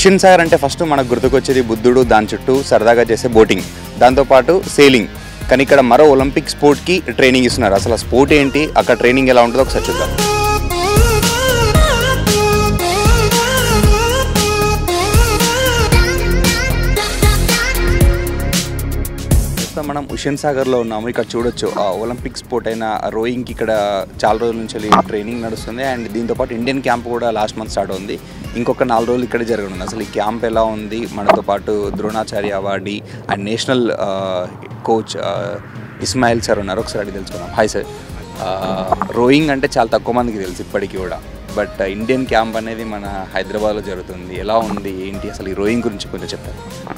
హుషిన్ సాగర్ అంటే ఫస్ట్ మనకు గుర్తుకొచ్చేది బుద్ధుడు దాని చుట్టూ సరదాగా చేసే బోటింగ్ దాంతోపాటు సేలింగ్ కానీ ఇక్కడ మరో ఒలింపిక్ స్పోర్ట్కి ట్రైనింగ్ ఇస్తున్నారు అసలు ఆ స్పోర్ట్ ఏంటి అక్కడ ట్రైనింగ్ ఎలా ఉంటుందో ఒకసారి చూద్దాం ప్రస్తుతం మనం హుషేన్ సాగర్లో ఉన్నాము ఇక్కడ చూడొచ్చు ఆ ఒలింపిక్ స్పోర్ట్ అయిన రోయింగ్కి ఇక్కడ చాలా రోజుల నుంచి ట్రైనింగ్ నడుస్తుంది అండ్ దీంతో పాటు ఇండియన్ క్యాంప్ కూడా లాస్ట్ మంత్ స్టార్ట్ ఉంది ఇంకొక నాలుగు రోజులు ఇక్కడే జరగనుంది అసలు ఈ క్యాంప్ ఎలా ఉంది మనతో పాటు Dronacharya awardee and national coach Ismail sir ఉన్నారు ఒకసారి అడిగి తెలుసుకుందాం హాయ్ సార్ రోయింగ్ అంటే చాలా తక్కువ మందికి తెలుసు ఇప్పటికీ కూడా బట్ ఇండియన్ క్యాంప్ అనేది మన హైదరాబాద్లో జరుగుతుంది ఎలా ఉంది ఏంటి అసలు ఈ రోయింగ్ గురించి కొంచెం చెప్తారు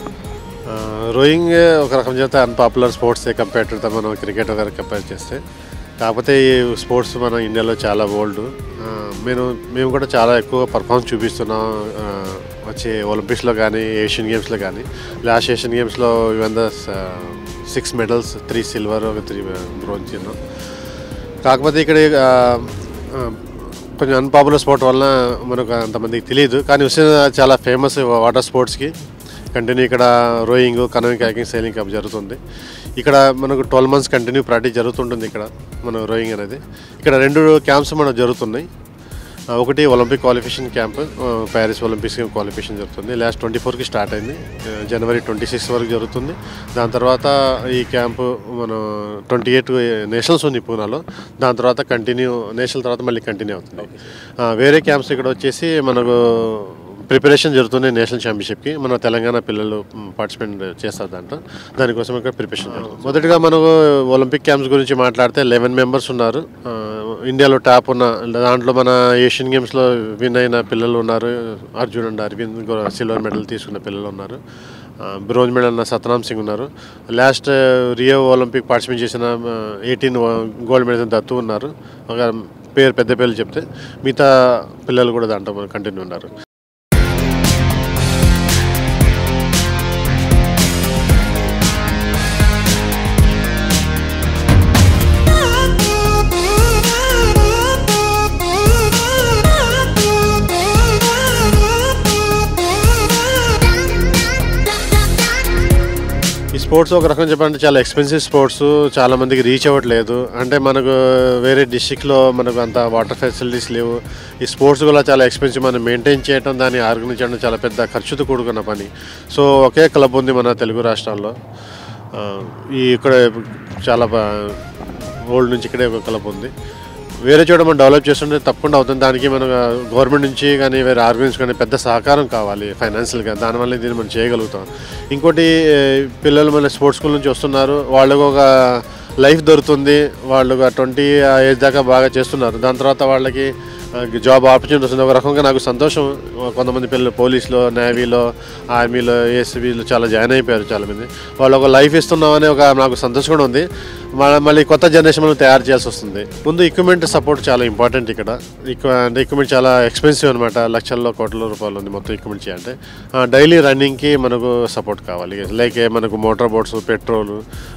ఆ, రోయింగ్ ఒక రకం చేస్తే అన్పాపులర్ స్పోర్ట్స్ కంపేర్ టు మనం క్రికెట్ దగ్గర కంపేర్ చేస్తే కాకపోతే ఈ స్పోర్ట్స్ మన ఇండియాలో చాలా ఓల్డ్ మేము మేము కూడా చాలా ఎక్కువ పర్ఫార్మెన్స్ చూపిస్తున్నాం ఆ, వచ్చే ఒలింపిక్స్లో కానీ ఏషియన్ గేమ్స్లో కానీ లాస్ట్ ఏషియన్ గేమ్స్లో even the six medals three silver ఒక త్రీ బ్రోంజ్ ఉన్నాం కాకపోతే ఇక్కడ ఆ, ఆ, కొంచెం అన్పాపులర్ స్పోర్ట్ వలన మనకు అంతమందికి తెలియదు కానీ హుస్సేన్ చాలా ఫేమస్ వాటర్ స్పోర్ట్స్కి కంటిన్యూ ఇక్కడ rowing canoeing kayaking sailing cup జరుగుతుంది ఇక్కడ మనకు ట్వెల్వ్ మంత్స్ కంటిన్యూ ప్రాక్టీస్ జరుగుతుంటుంది ఇక్కడ మన రోయింగ్ అనేది ఇక్కడ రెండు క్యాంప్స్ మనకు జరుగుతున్నాయి ఆ, ఒకటి ఒలింపిక్ క్వాలిఫికేషన్ క్యాంప్ ఆ, ప్యారిస్ ఒలింపిక్స్ క్వాలిఫికేషన్ జరుగుతుంది లాస్ట్ ట్వంటీ ఫోర్కి స్టార్ట్ అయింది ఆ, జనవరి ట్వంటీ సిక్స్ వరకు జరుగుతుంది దాని తర్వాత ఈ క్యాంపు మన ట్వంటీ ఎయిట్ నేషనల్స్ ఉంది పూనాలో దాని తర్వాత కంటిన్యూ నేషనల్ తర్వాత మళ్ళీ కంటిన్యూ అవుతుంది ఆ, వేరే క్యాంప్స్ ఇక్కడ వచ్చేసి మనకు ప్రిపరేషన్ జరుగుతుంది నేషనల్ ఛాంపియన్షిప్కి మన తెలంగాణ పిల్లలు పార్టిసిపేట్ చేస్తారు దాంట్లో దానికోసం ఇక్కడ ప్రిపరేషన్ జరుగుతుంది మొదటిగా మనకు ఒలింపిక్ క్యాంప్స్ గురించి మాట్లాడితే లెవెన్ మెంబర్స్ ఉన్నారు ఆ, ఇండియాలో టాప్ ఉన్న దాంట్లో మన ఏషియన్ గేమ్స్లో విన్ అయిన పిల్లలు ఉన్నారు అర్జున్ అండ్ అరవింద్ కూడా సిల్వర్ మెడల్ తీసుకున్న పిల్లలు ఉన్నారు బ్రోంజ్ మెడల్ అన్న సత్నామ్ సింగ్ ఉన్నారు లాస్ట్ రియో ఒలింపిక్ పార్టిసిపేట్ చేసిన ఎయిటీన్ గోల్డ్ మెడల్ దత్తు ఉన్నారు ఒక పేరు పెద్ద పేర్లు చెప్తే మిగతా పిల్లలు కూడా దాంట్లో కంటిన్యూ ఉన్నారు ఈ స్పోర్ట్స్ ఒక రకం చెప్పాలంటే చాలా ఎక్స్పెన్సివ్ స్పోర్ట్స్ చాలా మందికి రీచ్ అవ్వట్లేదు అంటే మనకు వేరే డిస్టిక్లో మనకు అంత వాటర్ ఫెసిలిటీస్ లేవు ఈ స్పోర్ట్స్ కూడా చాలా ఎక్స్పెన్సివ్ మనం మెయింటైన్ చేయడం దాన్ని ఆర్గనైజ్ చేయడం చాలా పెద్ద ఖర్చుతో కూడుకున్న పని సో ఒకే క్లబ్ ఉంది మన తెలుగు రాష్ట్రాల్లో ఆ, ఈ ఇక్కడ చాలా ఓల్డ్ నుంచి ఇక్కడే ఒక క్లబ్ ఉంది వేరే చోట మనం డెవలప్ చేస్తుంటే తప్పకుండా అవుతుంది దానికి మన గవర్నమెంట్ నుంచి కానీ వేరే ఆర్గనైజ్ కానీ పెద్ద సహకారం కావాలి ఫైనాన్షియల్గా దానివల్ల దీన్ని మనం చేయగలుగుతాం ఇంకోటి ఏ, పిల్లలు మన స్పోర్ట్స్ స్కూల్ నుంచి వస్తున్నారు వాళ్ళకు ఒక లైఫ్ దొరుకుతుంది వాళ్ళు ట్వంటీ ఏజ్ దాకా బాగా చేస్తున్నారు దాని తర్వాత వాళ్ళకి జాబ్ ఆపర్చునిటీ వస్తుంది ఒక రకంగా నాకు సంతోషం కొంతమంది పిల్లలు పోలీసులో నేవీలో ఆర్మీలో ఏసీబీలో చాలా జాయిన్ అయిపోయారు చాలామంది వాళ్ళు ఒక లైఫ్ ఇస్తున్నామని ఒక నాకు సంతోషం కూడా ఉంది మన- మళ్ళీ కొత్త జనరేషన్ మనం తయారు చేయాల్సి వస్తుంది ముందు ఎక్విప్మెంట్ సపోర్ట్ చాలా ఇంపార్టెంట్ ఇక్కడ ఎక్కువ అంటే ఎక్విప్మెంట్ చాలా ఎక్స్పెన్సివ్ అనమాట లక్షల్లో కోట్ల రూపాయలు ఉంది మొత్తం ఎక్విప్మెంట్ చేయాలంటే డైలీ రన్నింగ్కి మనకు సపోర్ట్ కావాలి లైక్ మనకు మోటార్ బోట్స్ పెట్రోల్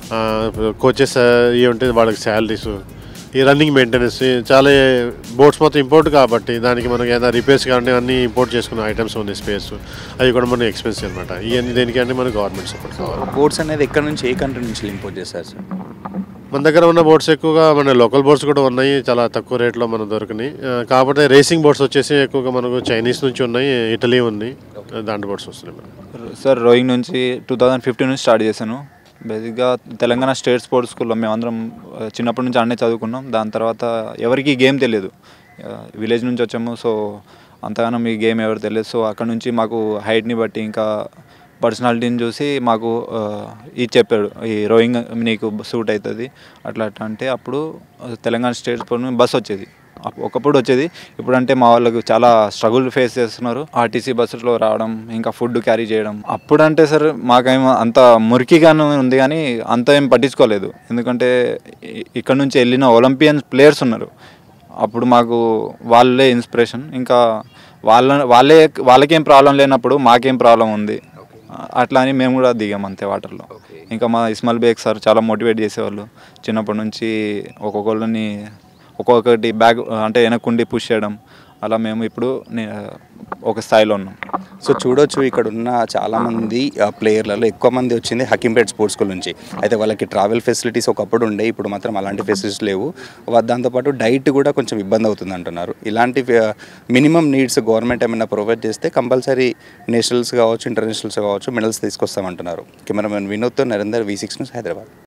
కోచెస్ ఇవి ఉంటే వాళ్ళకి శాలరీస్ ఈ రన్నింగ్ మెయింటెనెన్స్ చాలా బోట్స్ మొత్తం ఇంపోర్ట్ కాబట్టి దానికి మనకి ఏదైనా రిపేర్స్ కానీ అన్ని ఇంపోర్ట్ చేసుకున్న ఐటమ్స్ ఉన్నాయి స్పేస్ అవి కూడా మనకి ఎక్స్పెన్సివ్ అనమాట ఇవన్నీ దేనికంటే మనకి గవర్నమెంట్ సపోర్ట్ కావాలి బోట్స్ అనేది ఎక్కడ నుంచి ఏ కంట్రీ నుంచి ఇంపోర్ట్ చేస్తారు సార్ మన దగ్గర ఉన్న బోట్స్ ఎక్కువగా మన లోకల్ బోట్స్ కూడా ఉన్నాయి చాలా తక్కువ రేట్లో మనకు దొరికినాయి ఆ, కాకపోతే రేసింగ్ బోట్స్ వచ్చేసి ఎక్కువగా మనకు చైనీస్ నుంచి ఉన్నాయి ఇటలీ ఉంది దాంట్లో బోట్స్ వస్తున్నాయి మనకు. సార్ రోయింగ్ నుంచి టూ థౌజండ్ ఫిఫ్టీన్ నుంచి స్టార్ట్ చేశాను బేసిక్గా తెలంగాణ స్టేట్ స్పోర్ట్స్ స్కూల్లో మేమందరం ఆ, చిన్నప్పటి నుంచి అన్నీ చదువుకున్నాం దాని తర్వాత ఎవరికి గేమ్ తెలియదు విలేజ్ నుంచి వచ్చాము సో అంతగానో మీ గేమ్ ఎవరు తెలియదు సో అక్కడ నుంచి మాకు హైట్ని బట్టి ఇంకా పర్సనాలిటీని చూసి మాకు ఆ, ఇది చెప్పాడు ఈ రోయింగ్ నీకు సూట్ అవుతుంది అట్లా అట్లా అంటే అప్పుడు ఆ, తెలంగాణ స్టేట్ స్పోర్ట్ బస్ వచ్చేది అప్- ఒకప్పుడు వచ్చేది ఇప్పుడు అంటే మా వాళ్ళకు చాలా స్ట్రగుల్ ఫేస్ చేస్తున్నారు ఆర్టీసీ బస్సులో రావడం ఇంకా ఫుడ్ క్యారీ చేయడం అప్పుడు అంటే సార్ మాకేమో అంత మురికిగానే ఉంది కానీ అంత ఏం పట్టించుకోలేదు ఎందుకంటే ఇ- ఇక్కడ నుంచి వెళ్ళిన ఒలింపియన్ ప్లేయర్స్ ఉన్నారు అప్పుడు మాకు వాళ్ళే ఇన్స్పిరేషన్ ఇంకా వాళ్ళ వాళ్ళే వాళ్ళకేం ప్రాబ్లం లేనప్పుడు మాకేం ప్రాబ్లం ఉంది అట్లా అని మేము కూడా దిగాం అంతే వాటర్లో ఇంకా మా ఇస్మాల్ బేగ్ సార్ చాలా మోటివేట్ చేసేవాళ్ళు చిన్నప్పటి నుంచి ఒక్కొక్కళ్ళని ఒక్కొక్కటి బ్యాగ్ అంటే వెనక్కుండి పుష్ చేయడం అలా మేము ఇప్పుడు నే- ఒక స్థాయిలో ఉన్నాం సో చూడొచ్చు ఇక్కడ ఉన్న చాలామంది ప్లేయర్లలో ఎక్కువ మంది వచ్చింది హకీంపేట్ స్పోర్ట్స్ స్కూల్ నుంచి అయితే వాళ్ళకి ట్రావెల్ ఫెసిలిటీస్ ఒకప్పుడు ఉండే ఇప్పుడు మాత్రం అలాంటి ఫెసిలిటీస్ లేవు వా- దాంతోపాటు డైట్ కూడా కొంచెం ఇబ్బంది అవుతుంది అంటున్నారు ఇలాంటి మినిమం నీడ్స్ గవర్నమెంట్ ఏమైనా ప్రొవైడ్ చేస్తే కంపల్సరీ నేషనల్స్ కావచ్చు ఇంటర్నేషనల్స్ కావచ్చు మెడల్స్ తీసుకొస్తామంటున్నారు కెమెరామెన్ వినోద్తో Narender V six news Hyderabad